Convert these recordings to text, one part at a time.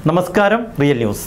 നമസ്കാരം real news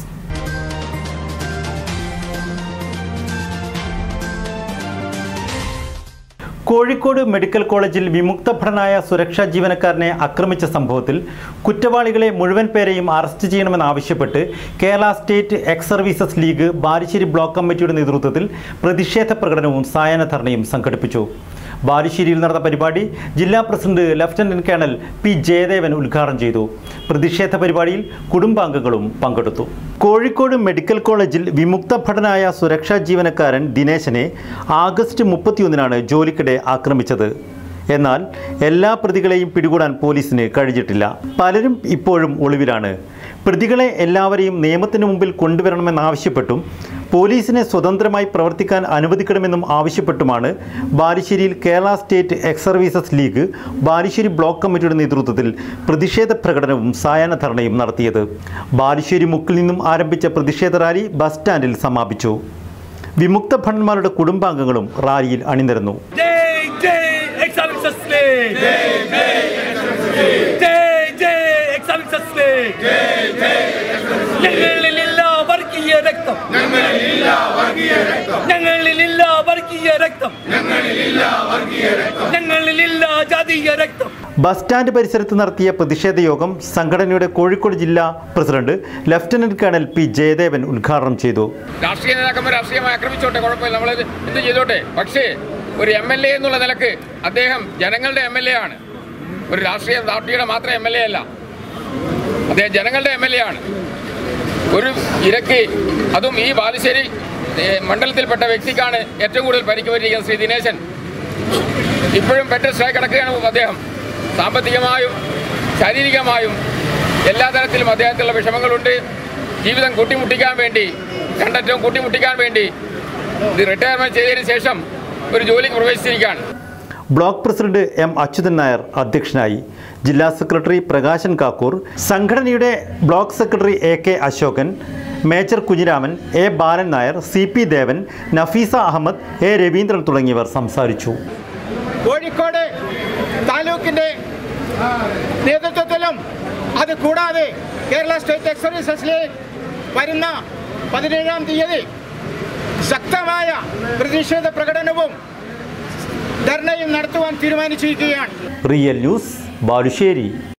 Kozhikode medical കോളേജിൽ വിമുക്തഭടനായ സുരക്ഷാ ജീവനക്കാരനെ ആക്രമിച്ച സംഭവത്തിൽ കുറ്റവാളികളെ മുഴുവൻ പേരെയും അറസ്റ്റ് ചെയ്യണമെന്നാവശ്യപ്പെട്ട് Kerala state ex services league Balussery block കമ്മിറ്റിയുടെ നേതൃത്വത്തിൽ പ്രതിഷേധ പ്രകടനവും സായാഹ്ന ധർണയും സംഘടിപ്പിച്ചു ബാലുശ്ശേരിയിൽ നടന്ന പരിപാടി ജില്ലാ president lieutenant colonel P Jayadevan ഉദ്ഘാടനം ചെയ്തു പ്രതിഷേധ പരിപാടിയിൽ കുടുംബാംഗങ്ങളും പങ്കെടുത്തു കോഴിക്കോട് മെഡിക്കൽ കോളേജിൽ വിമുക്തഭടനായ സുരക്ഷാ ജീവനക്കാരൻ ദിനേശനെ ആഗസ്റ്റ് മുപ്പത്തിയൊന്നിനാണ് ജോലിക്കിടെ ആക്രമിച്ചത് എന്നാൽ എല്ലാ പ്രതികളെയും പിടികൂടാൻ പോലീസിന് കഴിഞ്ഞിട്ടില്ല പലരും ഇപ്പോഴും ഒളിവിലാണ് പ്രതികളെ എല്ലാവരെയും നിയമത്തിന് മുമ്പിൽ കൊണ്ടുവരണമെന്നാവശ്യപ്പെട്ടും പോലീസിനെ സ്വതന്ത്രമായി പ്രവർത്തിക്കാൻ അനുവദിക്കണമെന്നും ആവശ്യപ്പെട്ടുമാണ് ബാലുശ്ശേരിയിൽ Kerala state ex services league Balussery block കമ്മിറ്റിയുടെ നേതൃത്വത്തിൽ പ്രതിഷേധ പ്രകടനവും സായാഹ്ന ധർണയും നടത്തിയത് ബാലുശ്ശേരി മുക്കിൽ നിന്നും ആരംഭിച്ച പ്രതിഷേധ റാലി ബസ് സ്റ്റാൻഡിൽ സമാപിച്ചു വിമുക്ത ഭടന്മാരുടെ കുടുംബാംഗങ്ങളും റാലിയിൽ അണിനിരന്നു ജയ് ജയ് എക്സാമിൻസസ് ലീഗ് ജയ് ജയ് എക്സാമിൻസസ് ലീഗ് ഞങ്ങളിലില്ല വർഗീയ രക്തം ഞങ്ങളിലില്ല വർഗീയ രക്തം ഞങ്ങളിലില്ല ജാതീയ രക്തം ബസ് സ്റ്റാൻഡ് പരിസരത്ത് നടത്തിയ പ്രതിഷേധ യോഗം സംഘടനയുടെ കോഴിക്കോട് ജില്ലാ president lieutenant colonel P Jayadevan ഉദ്ഘാടനം ചെയ്തു രാഷ്ട്രീയ നേതാക്കന്മാർ രാഷ്ട്രീയമായി ആക്രമിച്ചോട്ടെ കുഴപ്പമില്ല നമ്മൾ എന്ത് ചെയ്തോട്ടെ പക്ഷേ ഒരു എം എൽ എ എന്നുള്ള നിലക്ക് അദ്ദേഹം ജനങ്ങളുടെ എം എൽ എ ആണ് ഒരു രാഷ്ട്രീയ പാർട്ടിയുടെ മാത്രം എം എൽ എ അല്ല അദ്ദേഹം ജനങ്ങളുടെ എം എൽ എ ആണ് ഒരു ഇരക്ക് അതും ഈ ബാലുശ്ശേരി ഏ, മണ്ഡലത്തിൽപ്പെട്ട വ്യക്തിക്കാണ് ഏറ്റവും കൂടുതൽ പരിക്ക് പറ്റിയിരിക്കുന്നത് ശ്രീ ദിനേശൻ ഇപ്പോഴും പെറ്റസ്റ്റായി കിടക്കുകയാണ് അദ്ദേഹം സാമ്പത്തികമായും ശാരീരികമായും എല്ലാ തരത്തിലും അദ്ദേഹത്തിലുള്ള വിഷമങ്ങളുണ്ട് ജീവിതം കൂട്ടിമുട്ടിക്കാൻ വേണ്ടി രണ്ടറ്റവും കൂട്ടിമുട്ടിക്കാൻ വേണ്ടി ഇത് റിട്ടയർമെന്റ് ചെയ്തതിന് ശേഷം ഒരു ജോലിക്ക് പ്രവേശിച്ചിരിക്കുകയാണ് block president M Achuthan Nair അധ്യക്ഷനായി ജില്ലാ സെക്രട്ടറി പ്രകാശൻ കാക്കൂർ സംഘടനയുടെ block secretary A K Ashokan major Kunhiraman A Balan Nair C P Devan Nafeesa Ahammed A Raveendran തുടങ്ങിയവർ സംസാരിച്ചു കോഴിക്കോട് താലൂക്കിന്റെ നേതൃത്വത്തിലും അത് കൂടാതെ കേരള സ്റ്റേറ്റ് എക്സ് സർവീസസിലെ വരുന്ന പതിനേഴാം തീയതി ശക്തമായ പ്രതിഷേധ പ്രകടനവും ധർണയും നടത്തുവാൻ തീരുമാനിച്ചിരിക്കുകയാണ് റിയൽ ന്യൂസ് ബാലുശ്ശേരി